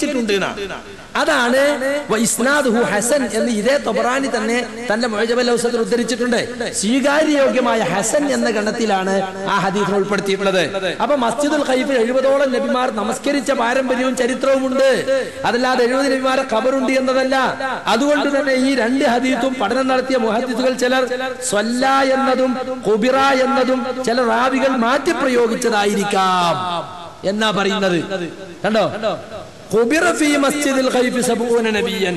ിട്ടുണ്ട് അതാണ് വൈസ്നാദുഹു ഹസൻ എന്ന് ഇതേ തൊബറാനി തന്നെ തന്റെ മൊഴജബൽ ഔസത്തിൽ ഉദ്ധരിച്ചിട്ടുണ്ട് സ്വീകാര്യയോഗ്യമായ ഹസൻ എന്ന ഗണത്തിലാണ് ആ ഹദീസിനെ ഉൾപ്പെടുത്തിയിട്ടുള്ളത് അപ്പൊ മസ്ജിദുൽ ഖൈഫിൽ എഴുപതോളം നബിമാർ നമസ്കരിച്ച പാരമ്പര്യവും ചരിത്രവുമുണ്ട് അതല്ലാതെ എഴുപത് നബിമാരെ ഖബറുണ്ട് എന്നതല്ല അതുകൊണ്ട് തന്നെ ഈ രണ്ട് ഹദീസും പഠനം നടത്തിയ മുഹദ്ദിസുകൾ ചിലർ സ്വല്ല എന്നതും കുബിറ എന്നതും ചില റാവികൾ മാറ്റി പ്രയോഗിച്ചതായിരിക്കാം എന്നാ പറയുന്നത് കണ്ടോ ഖുബിറ ഫീ മസ്ജിദിൽ ഖൈഫി സബൂന നബിയൻ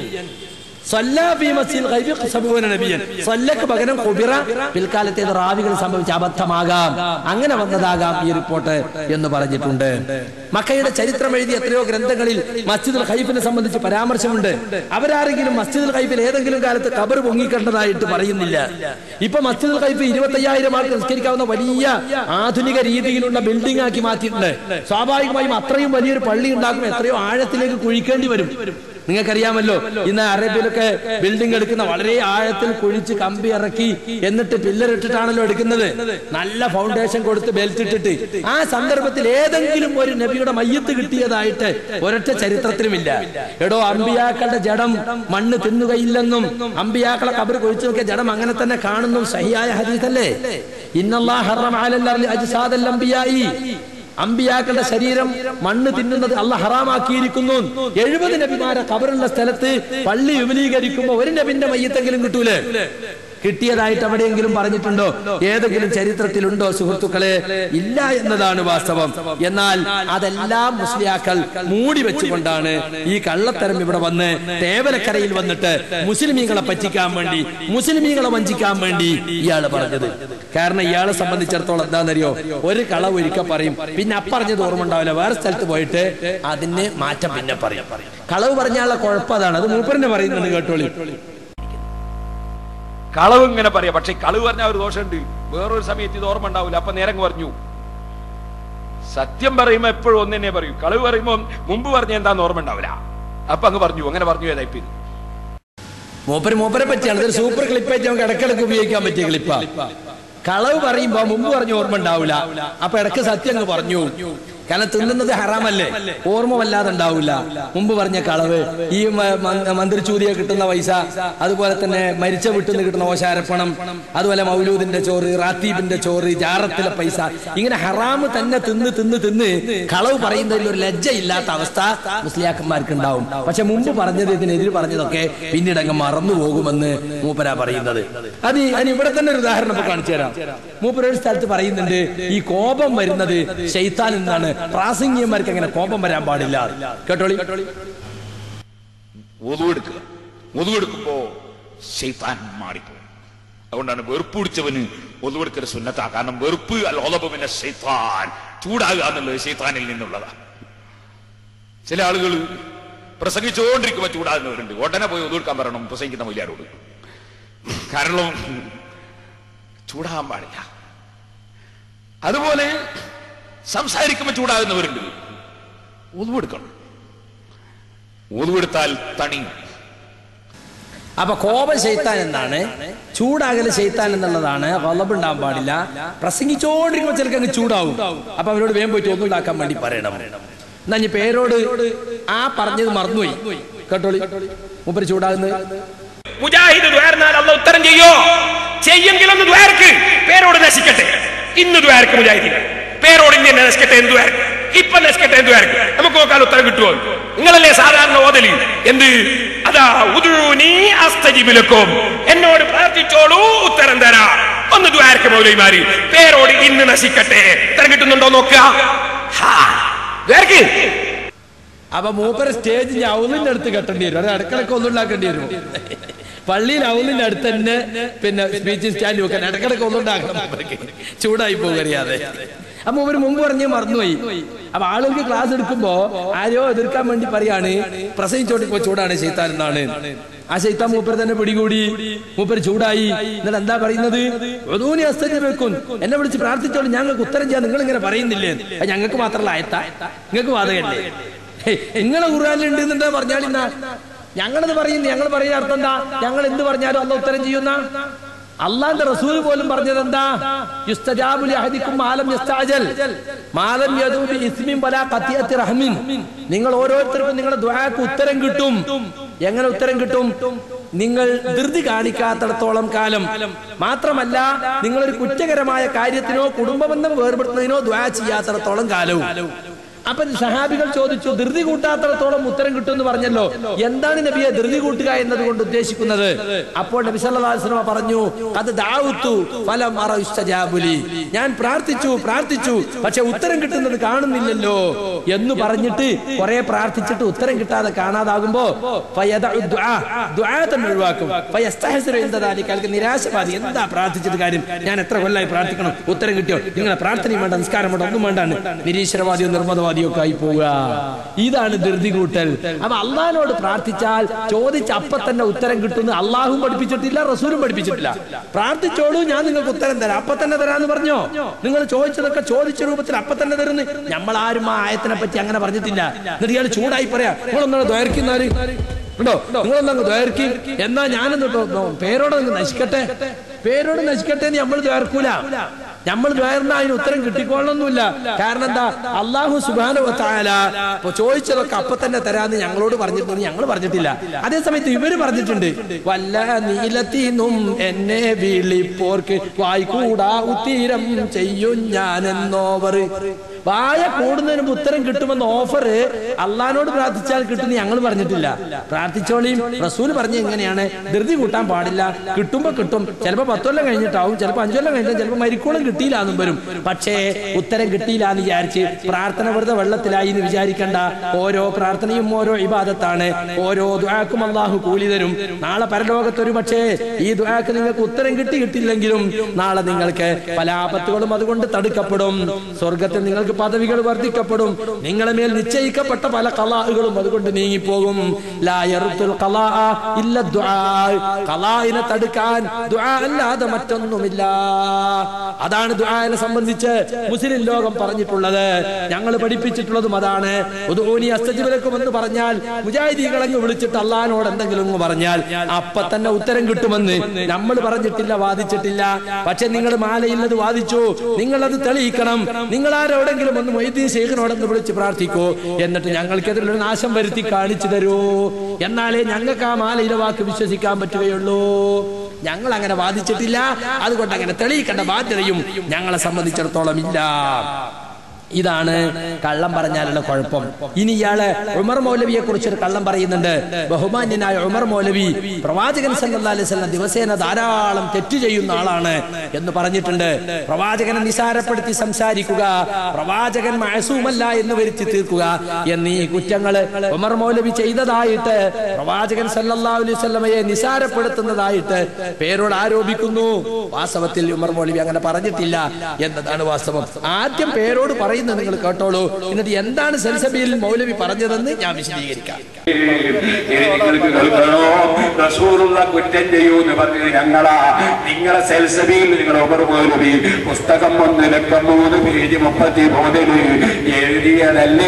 സല്ല ഫീ മസ്ജിദിൽ ഖൈഫി സബൂന നബിയൻ സല്ലക്ക് പകരം ഖുബിറ പിൽക്കാലത്തെ ഇത് റാവികൾ സംഭവിച്ച അബദ്ധമാകാം അങ്ങനെ വന്നതാകാം ഈ റിപ്പോർട്ട് എന്ന് പറഞ്ഞിട്ടുണ്ട് മക്കയുടെ ചരിത്രം എഴുതിയ എത്രയോ ഗ്രന്ഥങ്ങളിൽ മസ്ജിദുൽ ഖൈഫിനെ സംബന്ധിച്ച് പരാമർശമുണ്ട് അവരാരെങ്കിലും മസ്ജിദുൽ ഖൈഫിൽ ഏതെങ്കിലും കാലത്ത് കബർ പൊങ്ങിക്കണ്ടതായിട്ട് പറയുന്നില്ല ഇപ്പൊ മസ്ജിദുൽ ഖൈഫ് ഇരുപത്തയ്യായിരം ആൾക്ക് നിസ്കരിക്കാവുന്ന വലിയ ആധുനിക രീതിയിലുള്ള ബിൽഡിംഗ് ആക്കി മാറ്റിയിട്ടുണ്ട് സ്വാഭാവികമായും അത്രയും വലിയൊരു പള്ളി ഉണ്ടാക്കും എത്രയോ ആഴത്തിലേക്ക് കുഴിക്കേണ്ടി വരും നിങ്ങൾക്കറിയാമല്ലോ ഇന്ന് അറേബ്യയിലൊക്കെ ബിൽഡിംഗ് എടുക്കുന്ന വളരെ ആഴത്തിൽ കുഴിച്ച് കമ്പി ഇറക്കി എന്നിട്ട് പില്ലർ ഇട്ടിട്ടാണല്ലോ എടുക്കുന്നത് നല്ല ഫൗണ്ടേഷൻ കൊടുത്ത് ബെൽറ്റ് ഇട്ടിട്ട് ആ സന്ദർഭത്തിൽ ഏതെങ്കിലും ഒരു നബിയുടെ മയ്യത്ത് കിട്ടിയതായിട്ട് ഒരൊറ്റ ചരിത്രത്തിലുമില്ല എടോ അമ്പിയാക്കളുടെ ജഡം മണ്ണ് തിന്നുകയില്ലെന്നും അമ്പിയാക്കളെ കബർ കുഴിച്ചു നോക്കിയ ജഡം അങ്ങനെ തന്നെ കാണുന്നു സഹിയായ ഹദീസല്ലേ ഇന്നല്ലാഹ് ഹറമ അലൽ അർളി അജ്സാദൽ അംബിയായി അമ്പിയാക്കളുടെ ശരീരം മണ്ണ് തിന്നുന്നത് അല്ല ഹറാമാക്കിയിരിക്കുന്നു എഴുപത് നബിമാരെ കബറുള്ള സ്ഥലത്ത് പള്ളി വിപുലീകരിക്കുമ്പോ ഒരു നബിന്റെ മയ്യത്തെങ്കിലും കിട്ടൂലേ കിട്ടിയതായിട്ട് എവിടെയെങ്കിലും പറഞ്ഞിട്ടുണ്ടോ ഏതെങ്കിലും ചരിത്രത്തിലുണ്ടോ സുഹൃത്തുക്കളെ ഇല്ല എന്നതാണ് വാസ്തവം എന്നാൽ അതെല്ലാം മുസ്ലിയാക്കൾ മൂടി വെച്ചുകൊണ്ടാണ് ഈ കള്ളത്തരം ഇവിടെ വന്ന് തേവലക്കരയിൽ വന്നിട്ട് മുസ്ലിമീങ്ങളെ പറ്റിക്കാൻ വേണ്ടി മുസ്ലിമീങ്ങളെ വഞ്ചിക്കാൻ വേണ്ടി ഇയാള് പറഞ്ഞത് കാരണം ഇയാളെ സംബന്ധിച്ചിടത്തോളം എന്താണെന്നറിയോ ഒരു കളവ് ഒരിക്കൽ പറയും പിന്നെ അപ്പറഞ്ഞത് ഓർമ്മ ഉണ്ടാവില്ല വേറെ സ്ഥലത്ത് പോയിട്ട് അതിന് മാറ്റം പിന്നെ പറയും കളവ് പറഞ്ഞാലുള്ള കുഴപ്പം അതാണ് അത് മൂപ്പറിനെ പറയുന്നുണ്ട് കേട്ടോളി കളവ് ഇങ്ങനെ പറയാം പക്ഷെ കളവ് പറഞ്ഞാൽ ഒരു ദോഷമുണ്ട് വേറൊരു സമയത്ത് ഇത് ഓർമ്മ ഉണ്ടാവില്ല അപ്പൊ നേരം പറഞ്ഞു സത്യം പറയുമ്പോ എപ്പോഴും ഒന്ന് തന്നെ പറയും കളവ് പറയുമ്പോ മുമ്പ് പറഞ്ഞ എന്താന്ന് ഓർമ്മ ഉണ്ടാവില്ല അപ്പൊ അങ്ങ് പറഞ്ഞു അങ്ങനെ പറഞ്ഞു ഏതായിപ്പ് ഇത് മൂപ്പര് മൂപ്പരെ പറ്റിയാണ് ഇതൊരു സൂപ്പർ ക്ലിപ്പായിട്ട് നമുക്ക് ഇടക്കിടക്ക് ഉപയോഗിക്കാൻ പറ്റിയ ക്ലിപ്പാ കളവ് പറയുമ്പോ മുമ്പ് പറഞ്ഞ ഓർമ്മ ഉണ്ടാവില്ല അപ്പൊ ഇടക്ക് സത്യം അങ്ങ് പറഞ്ഞു കാരണം തിന്നുന്നത് ഹറാമല്ലേ ഓർമ്മ വല്ലാതെ ഉണ്ടാവില്ല മുമ്പ് പറഞ്ഞ കളവ് ഈ മ- മ- മന്ത്രിച്ചൂതിയെ കിട്ടുന്ന പൈസ അതുപോലെ തന്നെ മരിച്ച വീട്ടിൽ കിട്ടുന്ന ഓശാരപ്പണം അതുപോലെ മൗലൂദിന്റെ ചോറ് റാത്തീബിന്റെ ചോറ് ജാറത്തിലെ പൈസ ഇങ്ങനെ ഹറാമ് തന്നെ തിന്ന് തിന്ന് തിന്ന് കളവ് പറയുന്നതിൽ ഒരു ലജ്ജയില്ലാത്ത അവസ്ഥ മുസ്ലിയാക്കന്മാർക്ക് ഉണ്ടാവും പക്ഷെ മുമ്പ് പറഞ്ഞത് ഇതിനെതിരെ പറഞ്ഞതൊക്കെ പിന്നീട് അങ്ങ് മറന്നു പോകുമെന്ന് മൂപ്പര പറയുന്നത് അത് ഈ- അതിന് ഇവിടെ തന്നെ ഒരു ഉദാഹരണം ഇപ്പൊ കാണിച്ചു തരാം മൂപ്പര ഒരു സ്ഥലത്ത് പറയുന്നുണ്ട് ഈ കോപം വരുന്നത് ഷെയ്ത്താൻ എന്നാണ് പ്രാസംഗികന്മാർക്ക് അങ്ങനെ കോപം വരാൻ പാടില്ല കേട്ടോളി ഒതുവെടുക്കുക ഒതുവെടുക്കുമ്പോ ശൈത്താൻ മാറിപ്പോകും അതുകൊണ്ടാണ് വെറുപ്പ് പിടിച്ചവന് ഒതുവെടുക്കൽ സുന്നത്താ കാരണം വെറുപ്പ് അല്ല ഒലബമിന്റെ ശൈത്താൻ ചൂടാകുക എന്നുള്ളത് ശൈത്താനിൽ നിന്നുള്ളതാ ചില ആളുകൾ പ്രസംഗിച്ചുകൊണ്ടിരിക്കുമ്പോ ചൂടാകുന്നവരുണ്ട് ഉടനെ പോയി ഒതുവെടുക്കാൻ പറയണം പ്രസംഗിക്കുന്ന മൊയ്യാരോട് കാരണം ചൂടാകാൻ പാടില്ല അതുപോലെ സംസാരിക്കുമ്പോ ചൂടാകുന്നവരുണ്ട് ഒതുവെടുക്കണം ഒതുവെടുത്താൽ തണിയും അപ്പൊ കോപം ശൈത്താൻ എന്നാണ് ചൂടാകല് ശൈത്താൻ എന്നുള്ളതാണ് വളബുണ്ടാകാൻ പാടില്ല പ്രസംഗിച്ചോണ്ടിരിക്കുമ്പോ ചിലക്ക് അങ്ങ് ചൂടാവും അപ്പൊ അവരോട് വേഗം പോയിട്ട് ഒന്നുണ്ടാക്കാൻ വേണ്ടി പറയണം എന്നാ ഇനി പേരോട് ആ പറഞ്ഞത് മറന്നുപോയി കേട്ടോളി മൂപ്പര് ചൂടാകുന്നത് മുജാഹിദ് ദ്വാരനാൽ അല്ല ഉത്തരം ചെയ്യോ ചെയ്യെങ്കിലൊന്ന് ദ്വാരക്ക് പേരോട് നശിക്കട്ടെ ഇന്ന് ദ്വാരക്ക് മുജാഹിദിന് പേരോട് ഇന്ന് തന്നെ നശിക്കട്ടെ എന്ത് ദ്വാരക്ക് ഇപ്പൊ നശിക്കട്ടെ എന്ത് ദ്വാരക്ക് നമുക്ക് നോക്കാൻ ഉത്തരം കിട്ടുമോ നിങ്ങളല്ലേ സാധാരണ ഓതലി എന്ത് അതാ ഉദുനി അസ്തജിബിലക്കും എന്നോട് പ്രാർത്ഥിച്ചോളൂ ഉത്തരം തരാ ഒന്ന് ദ്വാരക്ക് മൗലൈമാരി പേരോട് ഇന്ന് നശിക്കട്ടെ ഉത്തരം കിട്ടുന്നുണ്ടോ നോക്കുക ഹാ, ദ്വാരക്ക് അപ്പൊ മൂപ്പര് സ്റ്റേജ് ഔലിന്റെ അടുത്ത് കെട്ടേണ്ടി വരും അത് ഇടക്കിടക്ക് ഒന്നും ഉണ്ടാക്കേണ്ടി വരും പള്ളിയിൽ ഔലിന്റെ അടുത്ത് തന്നെ പിന്നെ സ്പീച്ച് സ്റ്റാൻഡ് വെക്കാൻ ഇടക്കിടക്ക് ഒന്നും ഉണ്ടാക്കണം മൂപ്പർക്ക്. ചൂടായി പോകറിയാതെ അപ്പൊ ഇവര് മുമ്പ് പറഞ്ഞ് മറന്നുപോയി അപ്പൊ ആളുകൾക്ക് ക്ലാസ് എടുക്കുമ്പോ ആരോ എതിർക്കാൻ വേണ്ടി പറയാണ് പ്രസംഗിച്ചോണ്ടിപ്പോ ചൂടാണ് ശൈത്താൻ എന്നാണ് ആ ശൈത്താൻ മൂപ്പർ തന്നെ പിടികൂടി മൂപ്പർ ചൂടായി എന്നിട്ട് എന്താ പറയുന്നത് ഒതൂനി അസ്തജ വെക്കും എന്നെ വിളിച്ച് പ്രാർത്ഥിച്ചോളൂ ഞങ്ങൾക്ക് ഉത്തരം ചെയ്യാൻ നിങ്ങൾ ഇങ്ങനെ പറയുന്നില്ലേ അത് ഞങ്ങൾക്ക് മാത്രമല്ല ആയത്താ നിങ്ങൾക്ക് വാദകല്ലേ നിങ്ങളെ ഖുർആാനിലുണ്ട് എന്നെന്താ പറഞ്ഞാൽ ഇന്നാ ഞങ്ങളത് പറയുന്നു ഞങ്ങൾ പറയുന്ന അർത്ഥം എന്താ ഞങ്ങൾ എന്ത് പറഞ്ഞാലും അല്ല ഉത്തരം ചെയ്യുന്ന അള്ളാന്റെ റസൂൽ പോലും പറഞ്ഞത് എന്താ യുസ്തജാബുലി അഹദിക്കും മാലം യസ്താജൽ മാലം യദൂബി ഇസ്മിൻ വലാ ഖത്തിയത്തി റഹ്മിൻ നിങ്ങൾ ഓരോരുത്തർക്കും നിങ്ങളുടെ ദുആക്ക് ഉത്തരം കിട്ടും എങ്ങനെ ഉത്തരം കിട്ടും നിങ്ങൾ ധൃതി കാണിക്കാത്തിടത്തോളം കാലം മാത്രമല്ല നിങ്ങളൊരു കുറ്റകരമായ കാര്യത്തിനോ കുടുംബബന്ധം വേർപെടുത്തുന്നതിനോ ദ്വാ ചെയ്യാത്തിടത്തോളം കാലവും അപ്പൊ സഹാബികൾ ചോദിച്ചു ധൃതി കൂട്ടാത്തിടത്തോളം ഉത്തരം കിട്ടുമെന്ന് പറഞ്ഞല്ലോ എന്താണ് നബിയെ ധൃതി കൂട്ടുക എന്നതുകൊണ്ട് ഉദ്ദേശിക്കുന്നത് അപ്പോൾ നബി സല്ലല്ലാഹു അലൈഹി വസല്ലം പറഞ്ഞു അത് ദാവുത്തു ഫലം അറ ഇസ്തജാബുലി ഞാൻ പ്രാർത്ഥിച്ചു പ്രാർത്ഥിച്ചു പക്ഷെ ഉത്തരം കിട്ടുന്നത് കാണുന്നില്ലല്ലോ എന്ന് പറഞ്ഞിട്ട് കുറെ പ്രാർത്ഥിച്ചിട്ട് ഉത്തരം കിട്ടാതെ കാണാതാകുമ്പോ ഫയദഉ ദുആ, ദുആ തന്നെ ഒഴിവാക്കും ഫയസ്തഹ്സിറു ഇൻദ ദാലിക. അയാൾക്ക് നിരാശവാദി എന്താ പ്രാർത്ഥിച്ചിട്ട് കാര്യം ഞാൻ എത്ര കൊല്ലായി പ്രാർത്ഥിക്കണം ഉത്തരം കിട്ടിയോ നിങ്ങളെ പ്രാർത്ഥനയും വേണ്ട നിസ്കാരം വേണ്ട ഒന്നും വേണ്ടാണ് നിരീശ്വരവാദിയോ നിർമ്മതവാദിയോ ഒക്കെ ആയി പോവുക ഇതാണ് ധൃതി കൂട്ടൽ അപ്പൊ അള്ളഹാനോട് പ്രാർത്ഥിച്ചാൽ ചോദിച്ച അപ്പൊ തന്നെ ഉത്തരം കിട്ടുന്ന അള്ളാഹും പഠിപ്പിച്ചിട്ടില്ല റസൂലും പഠിപ്പിച്ചിട്ടില്ല പ്രാർത്ഥിച്ചോളൂ ഞാൻ നിങ്ങൾക്ക് ഉത്തരം തരാം അപ്പൊ തന്നെ തരാന്ന് പറഞ്ഞോ നിങ്ങൾ ചോദിച്ചതൊക്കെ ചോദിച്ച രൂപത്തിൽ അപ്പൊ തന്നെ തരുന്നു നമ്മൾ ആരും ആ ആയത്തിനെ പറ്റി അങ്ങനെ പറഞ്ഞിട്ടില്ല എന്നിട്ട് ഇയാൾ ചൂടായി പറയാ നിങ്ങളൊന്നാണ് ദ്വൈർക്കുന്നാല് ഉണ്ടോ നിങ്ങളൊന്നങ്ങ് ദ്വൈർക്കും എന്നാ ഞാനെന്ന് പേരോടെ നിങ്ങൾ നശിക്കട്ടെ പേരോട് നശിക്കട്ടെ എന്ന് നമ്മൾ ദ്വൈർക്കൂല നമ്മൾ ദ്വയർന്ന അതിന് ഉത്തരം കിട്ടിക്കൊള്ളൊന്നുമില്ല കാരണം എന്താ അള്ളാഹു സുബാനുവത്തായാല ഇപ്പൊ ചോദിച്ചതൊക്കെ അപ്പൊ തന്നെ തരാന്ന് ഞങ്ങളോട് പറഞ്ഞിട്ടുണ്ട് ഞങ്ങൾ പറഞ്ഞിട്ടില്ല അതേസമയത്ത് ഇവര് പറഞ്ഞിട്ടുണ്ട് വല്ല നീലത്തിനും എന്നെ വിളിപ്പോർക്ക് വായിക്കൂടാ ഉത്തീരം ചെയ്യും ഞാനെന്നോവർ വായ കൂടുന്നതിന് മുമ്പ് ഉത്തരം കിട്ടുമെന്ന ഓഫർ അള്ളഹാനോട് പ്രാർത്ഥിച്ചാൽ കിട്ടുമെന്ന് ഞങ്ങൾ പറഞ്ഞിട്ടില്ല പ്രാർത്ഥിച്ചോളിയും റസൂൽ പറഞ്ഞ എങ്ങനെയാണ് ധൃതി കൂട്ടാൻ പാടില്ല കിട്ടുമ്പോ കിട്ടും ചിലപ്പോ പത്തൊല്ലം കഴിഞ്ഞിട്ടാവും ചിലപ്പോ അഞ്ചൊല്ലം കഴിഞ്ഞിട്ട് ചിലപ്പോ മരിക്കോളം കിട്ടിയില്ല എന്നും വരും പക്ഷേ ഉത്തരം കിട്ടിയില്ല എന്ന് വിചാരിച്ച് പ്രാർത്ഥന വെറുതെ വെള്ളത്തിലായി എന്ന് വിചാരിക്കണ്ട ഓരോ പ്രാർത്ഥനയും ഓരോ ഇബാദത്താണ് ഓരോ ദുആക്കും അള്ളാഹു കൂലി തരും നാളെ പരലോകത്ത് ഒരു പക്ഷേ ഈ ദുആക്ക് നിങ്ങൾക്ക് ഉത്തരം കിട്ടി കിട്ടില്ലെങ്കിലും നാളെ നിങ്ങൾക്ക് പല ആപത്തുകളും അതുകൊണ്ട് തടുക്കപ്പെടും സ്വർഗത്തിൽ നിങ്ങൾക്ക് പദവികൾ വർദ്ധിക്കപ്പെടും നിങ്ങളെ മേൽ നിശ്ചയിക്കപ്പെട്ട പല കലാഹുകളും അതുകൊണ്ട് നീങ്ങിപ്പോകും ലാ യറുത്തുൽ ഖലാ ഇല്ല ദുആ ഖലാഇനെ തടുക്കാൻ ദുആ അല്ലാതെ മറ്റൊന്നുമില്ല അതാണ് ദുആനെ സംബന്ധിച്ച് മുസ്ലിം ലോകം പറഞ്ഞിട്ടുള്ളത് ഞങ്ങൾ പഠിപ്പിച്ചിട്ടുള്ളതും അതാണ് ഉദൂനി അസ്തജിബലക്കും എന്ന് പറഞ്ഞാൽ മുജാഹിദീകളങ്ങ് വിളിച്ചിട്ട് അള്ളഹാനോട് എന്തെങ്കിലും അങ്ങ് പറഞ്ഞാൽ അപ്പൊ തന്നെ ഉത്തരം കിട്ടുമെന്ന് നമ്മൾ പറഞ്ഞിട്ടില്ല വാദിച്ചിട്ടില്ല പക്ഷെ നിങ്ങൾ മാലയില്ലത് വാദിച്ചു നിങ്ങളത് തെളിയിക്കണം നിങ്ങൾ ആരോടെങ്കിലും ഒന്ന് മൊയ്തീൻ ശേഖനോടൊന്ന് വിളിച്ച് പ്രാർത്ഥിക്കൂ എന്നിട്ട് ഞങ്ങൾക്കെതിരെ ഒരു നാശം വരുത്തി കാണിച്ചു തരൂ എന്നാലേ ഞങ്ങൾക്ക് ആ മാലയിലെ വാക്ക് വിശ്വസിക്കാൻ പറ്റുകയുള്ളൂ ഞങ്ങൾ അങ്ങനെ വാദിച്ചിട്ടില്ല അതുകൊണ്ട് അങ്ങനെ തെളിയിക്കേണ്ട ബാധ്യതയും ഞങ്ങളെ സംബന്ധിച്ചിടത്തോളം ഇല്ല ഇതാണ് കള്ളം പറഞ്ഞാലുള്ള കുഴപ്പം ഇനി ഇയാള് ഉമർ മൗലവിയെ കുറിച്ച് ഒരു കള്ളം പറയുന്നുണ്ട് ബഹുമാന്യനായ ഉമർ മൗലവി പ്രവാചകൻ സല്ലല്ലാഹു അലൈഹി വസല്ലം ദിവസേന ധാരാളം തെറ്റ് ചെയ്യുന്ന ആളാണ് എന്ന് പറഞ്ഞിട്ടുണ്ട് പ്രവാചകനെ നിസാരപ്പെടുത്തി സംസാരിക്കുക പ്രവാചകൻ മഴസൂമല്ല എന്ന് വരുത്തി തീർക്കുക എന്നീ കുറ്റങ്ങൾ ഉമർ മൗലവി ചെയ്തതായിട്ട് പ്രവാചകൻ സല്ലല്ലാഹു അലൈഹി വസല്ലമയെ നിസാരപ്പെടുത്തുന്നതായിട്ട് പേരോട് ആരോപിക്കുന്നു വാസ്തവത്തിൽ ഉമർ മൗലവി അങ്ങനെ പറഞ്ഞിട്ടില്ല എന്നതാണ് വാസ്തവം ആദ്യം പേരോട് പറയുന്നത് നിങ്ങൾ കേട്ടോളൂ എന്നിട്ട് എന്താണ് സെൽസബിയിൽ മൗലവി പറഞ്ഞതെന്ന് ഞാൻ വിശദീകരിക്കാം ഇനി നിങ്ങൾക്ക് കേൾക്കണോ റസൂലുള്ള കുറ്റം ചെയ്യൂ എന്ന് പറഞ്ഞത് ഞങ്ങളാ നിങ്ങളെ സെൽസബിയിൽ നിങ്ങൾ ഓർമ്മി പുസ്തകം ഒന്ന് ലക്കം മൂന്ന് പേജ് മുപ്പത്തി മൂന്നില് എഴുതിയതല്ലേ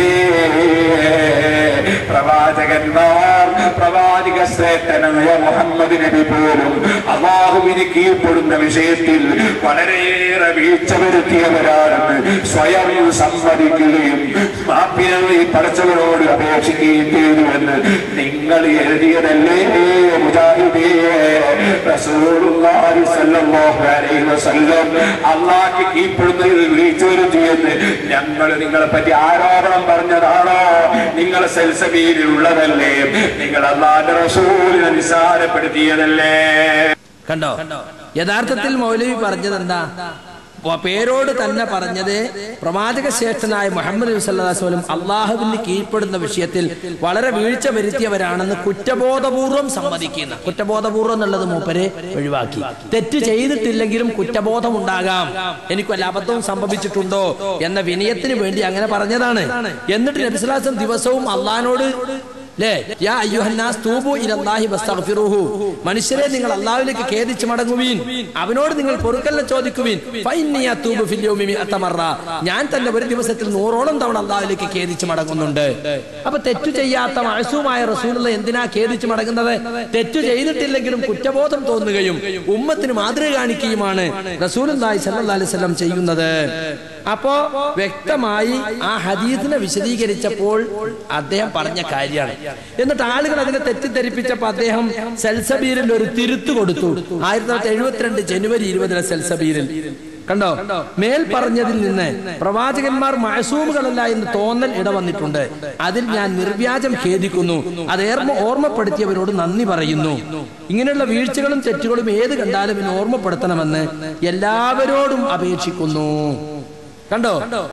പ്രവാചകന്മാർ പ്രവാചക ശ്രേഷ്ഠനായ മുഹമ്മദ് നബി പോലും അള്ളാഹുവിന് കീഴ്പ്പെടുന്ന വിഷയത്തിൽ വളരെയേറെ വീഴ്ച വരുത്തിയവരാണെന്ന് സ്വയം സമ്മതിക്കുകയും മാപ്പിനെ പടച്ചവരോട് അപേക്ഷിക്കുകയും ചെയ്തുവെന്ന് നിങ്ങൾ എഴുതിയതല്ലേ മുജാഹിദേ റസൂലുള്ളാഹി സ്വല്ലല്ലാഹു അലൈഹി വസല്ലം അള്ളാഹ്ക്ക് കീഴ്പ്പെടുന്നതിൽ വീഴ്ച വരുത്തിയെന്ന് ഞങ്ങൾ നിങ്ങളെ പറ്റി ആരോപണം പറഞ്ഞതാണോ നിങ്ങൾ സെൽസബിയിലുള്ളതല്ലേ നിങ്ങൾ അള്ളാന്റെ റസൂലിനെ നിസാരപ്പെടുത്തിയതല്ലേ കണ്ടോ യഥാർത്ഥത്തിൽ മൗലവി പറഞ്ഞത് എന്താ വ- പേരോട് തന്നെ പറഞ്ഞത് പ്രവാചക ശ്രേഷ്ഠനായ മുഹമ്മദ് നബി സല്ലല്ലാഹു അലൈഹി വസല്ലം അള്ളാഹുവിന് കീഴ്പ്പെടുന്ന വിഷയത്തിൽ വളരെ വീഴ്ച വരുത്തിയവരാണെന്ന് കുറ്റബോധപൂർവം സമ്മതിക്കുന്ന കുറ്റബോധപൂർവം എന്നുള്ളത് മൂപ്പരെ ഒഴിവാക്കി തെറ്റ് ചെയ്തിട്ടില്ലെങ്കിലും കുറ്റബോധം ഉണ്ടാകാം എനിക്ക് വല്ല അബദ്ധവും സംഭവിച്ചിട്ടുണ്ടോ എന്ന വിനയത്തിന് വേണ്ടി അങ്ങനെ പറഞ്ഞതാണ് എന്നിട്ട് നബിസ്ലാസം ദിവസവും അള്ളഹാനോട് ല്ലേ? യാ അയ്യുഹന്നാസ് തൂബു ഇലല്ലാഹി വസ്തഗ്ഫിറുഹു. മനുഷ്യരെ നിങ്ങൾ അള്ളാഹുവിലേക്ക് ഖേദിച്ച് മടങ്ങുവീൻ അവനോട് നിങ്ങൾ പൊറുക്കലിനെ ചോദിക്കുവീൻ ഫഇന്നി അത്തൂബു ഫിൽ യൗമി മിഅത്ത മറ. ഞാൻ തന്നെ ഒരു ദിവസത്തിൽ നൂറോളം തവണ അള്ളാഹുവിലേക്ക് ഖേദിച്ച് മടങ്ങുന്നുണ്ട് അപ്പൊ തെറ്റു ചെയ്യാത്ത മഴസുമായ റസൂലുള്ള എന്തിനാ ഖേദിച്ച് മടങ്ങുന്നത് തെറ്റു ചെയ്തിട്ടില്ലെങ്കിലും കുറ്റബോധം തോന്നുകയും ഉമ്മത്തിന് മാതൃക കാണിക്കുകയുമാണ് റസൂലുള്ളാഹി സല്ലല്ലാഹു അലൈഹി വസല്ലം ചെയ്യുന്നത് അപ്പോ വ്യക്തമായി ആ ഹദീസിനെ വിശദീകരിച്ചപ്പോൾ അദ്ദേഹം പറഞ്ഞ കാര്യമാണ് എന്നിട്ട് ആളുകൾ അതിനെ തെറ്റിദ്ധരിപ്പിച്ചപ്പോൾ അദ്ദേഹം സെൽസബീരിൽ ഒരു തിരുത്തു കൊടുത്തു ആയിരത്തി തൊള്ളായിരത്തി എഴുപത്തിരണ്ട് ജനുവരി ഇരുപതിലെ സെൽസബീരിൽ കണ്ടോ മേൽ പറഞ്ഞതിൽ നിന്ന് പ്രവാചകന്മാർ മഴസൂമുകളല്ല എന്ന് തോന്നൽ ഇടവന്നിട്ടുണ്ട് അതിൽ ഞാൻ നിർവ്യാജം ഖേദിക്കുന്നു അത് ഏർമ്മ ഓർമ്മപ്പെടുത്തിയവരോട് നന്ദി പറയുന്നു ഇങ്ങനെയുള്ള വീഴ്ചകളും തെറ്റുകളും ഏത് കണ്ടാലും എന്നെ ഓർമ്മപ്പെടുത്തണമെന്ന് എല്ലാവരോടും അപേക്ഷിക്കുന്നു കണ്ടോ